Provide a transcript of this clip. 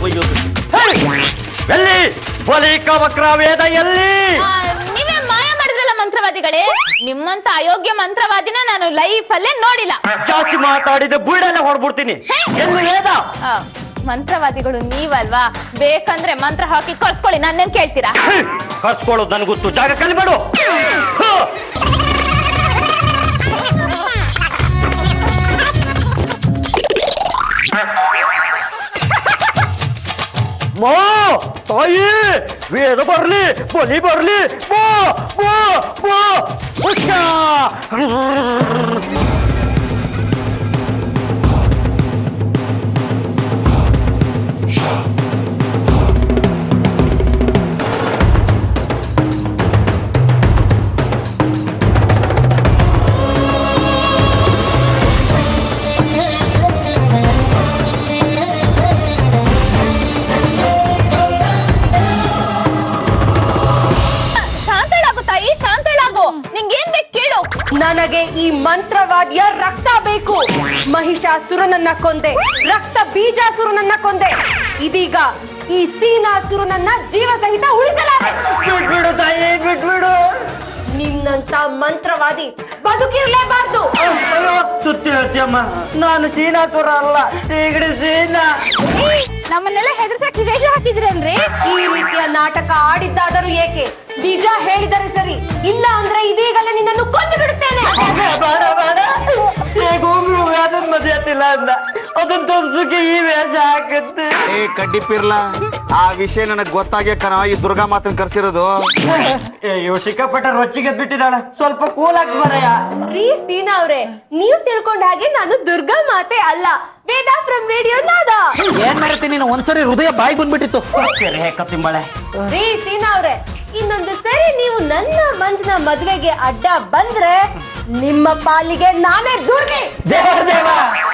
ಒಯ್ಯೋದು ಹೇ! ಎಲ್ಲಿ ಬಲಿಕ ವಕ್ರ ವೇದ ಎಲ್ಲಿ ಆ, ನೀವೇ ಮಾಯ ಮಾಡಿದ್ರಲ್ಲ ಮಂತ್ರವಾದಿಗಳೇ ನಿಮ್ಮಂತ ಅಯೋಗ್ಯ ಮಂತ್ರವಾದಿನ ನಾನು ಲೈಫ್ ಅಲ್ಲೇ ನೋಡಿಲ್ಲ ಜಾಸ್ತಿ ಮಾತಾಡಿದ ಬುಡಲ್ಲ ಹೊಡ್ಬಿಡ್ತೀನಿ ಎಲ್ಲಿ ವೇದ ಆ, ಮಂತ್ರವಾದಿಗಳು ನೀವಲ್ವಾ ಬೇಕಂದ್ರೆ ಮಂತ್ರ ಹಾಕಿ ಕಳ್ಸ್ಕೊಳ್ಳಿ ನನ್ನೇನ್ ಕೇಳ್ತೀರಾ ಹೇ! ಕರ್ಸ್ಕೊಳ್ಳೋದು ನನ್ಗೆ ಗೊತ್ತು ಜಾಗ ಕಲಿಬೇಡು ಮಾ ತಾಯಿ ವೇದ ಬರ್ಲಿ ಬಲಿ ಬರ್ಲಿ ಬಾ ಬಾ ಬಾ ಹುಷ ಶಾಂತಳಾಗು ತಾಯಿ ಶಾಂತಳಾಗು ನಿಂಗೇನ್ ಬೇಕು ಕೇಳು ನನಗೆ ಈ ಮಂತ್ರವಾದಿಯ ರಕ್ತ ಬೇಕು ಮಹಿಷಾಸುರನನ್ನ ಕೊಂದೆ ರಕ್ತ ಬೀಜಾಸುರನನ್ನ ಕೊಂದೆ ಇದೀಗ ಈ ಸೀನಾಸುರನನ್ನ ಜೀವ ಸಹಿತ ಉಳಿಸಲಾರೆ ಬಿಟ್ಬಿಡು ತಾಯಿ ಬಿಟ್ಬಿಡು ನಿನ್ನಂತ ಮಂತ್ರವಾದಿ ಬದುಕಿರ್ಲೇಬಾರ್ದು ಅಯ್ಯೋ ಸುತ್ತಿ ಹೇಳ್ತೀಯಮ್ಮ ನಾನು ಸೀನಾಪುರ ಅಲ್ಲ ತೀಗಡಿ ಸೀನಾ ನಮ್ಮನ್ನೆಲ್ಲ ಹೆದರ್ಸಕ್ಕೆ ವೇಷ ಹಾಕಿದ್ರೇನ್ರಿ ಈ ರೀತಿಯ ನಾಟಕ ಆಡಿದ್ದಾದರೂ ಏಕೆ ನಿಜ ಹೇಳಿದರೆ ಸರಿ ಇಲ್ಲ ಅಂದ್ರೆ ಇದೀಗಲೇ ನಿನ್ನನ್ನು ಕೊಂದು ಬಿಡುತ್ತೇನೆ ಬೇಡ ಬೇಡ ಈಗ ಹೋಗ್ರು ಅದನ್ನ ಮದುವೆ ಆತಿಲ್ಲ ಅಂದ ಅದನ್ನ ತೋರ್ಸಕ್ಕೆ ಈ ವೇಷ ಹಾಕತ್ತೆ ಏ ಕಡ್ಡಿ ಪಿರ್ಲ ಆ ವಿಷಯ ನನಗೆ ಗೊತ್ತಾಗೆ ಕಣ ಈ ದುರ್ಗಾ ಮಾತನ್ನ ಕರ್ಸಿರೋದು ಏ ಇವ್ ಸಿಕ್ಕಾಪಟ್ಟೆ ರೊಚ್ಚಿಗೆ ಬಿಟ್ಟಿದ್ದಾಳ ಸ್ವಲ್ಪ ಕೂಲಾಕ್ ಬರಯ್ಯ ರೀ ಸೀನಾ ಅವ್ರೆ ನೀವು ತಿಳ್ಕೊಂಡ ಹಾಗೆ ನಾನು ದುರ್ಗಾ ಮಾತೆ ಅಲ್ಲ ವೇದ ಫ್ರಮ್ ರೇಡಿಯೋ ನಾದ ಏನ್ ಮಾಡ್ತೀನಿ ನೀನು ಒಂದ್ಸರಿ ಹೃದಯ ಬಾಯಿ ಬಂದ್ಬಿಟ್ಟಿತ್ತು ಸರಿ ಕತ್ತಿಂಬಳೆ ರೀ ಸೀನಾ ಅವ್ರೆ ಇನ್ನೊಂದು ಸರಿ ನೀವು ನನ್ನ ಮಂಜನ ಮದ್ವೆಗೆ ಅಡ್ಡ ಬಂದ್ರೆ ನಿಮ್ಮ ಪಾಲಿಗೆ ನಾನೇ ದುರ್ಗಿ ದೇವ ದೇವ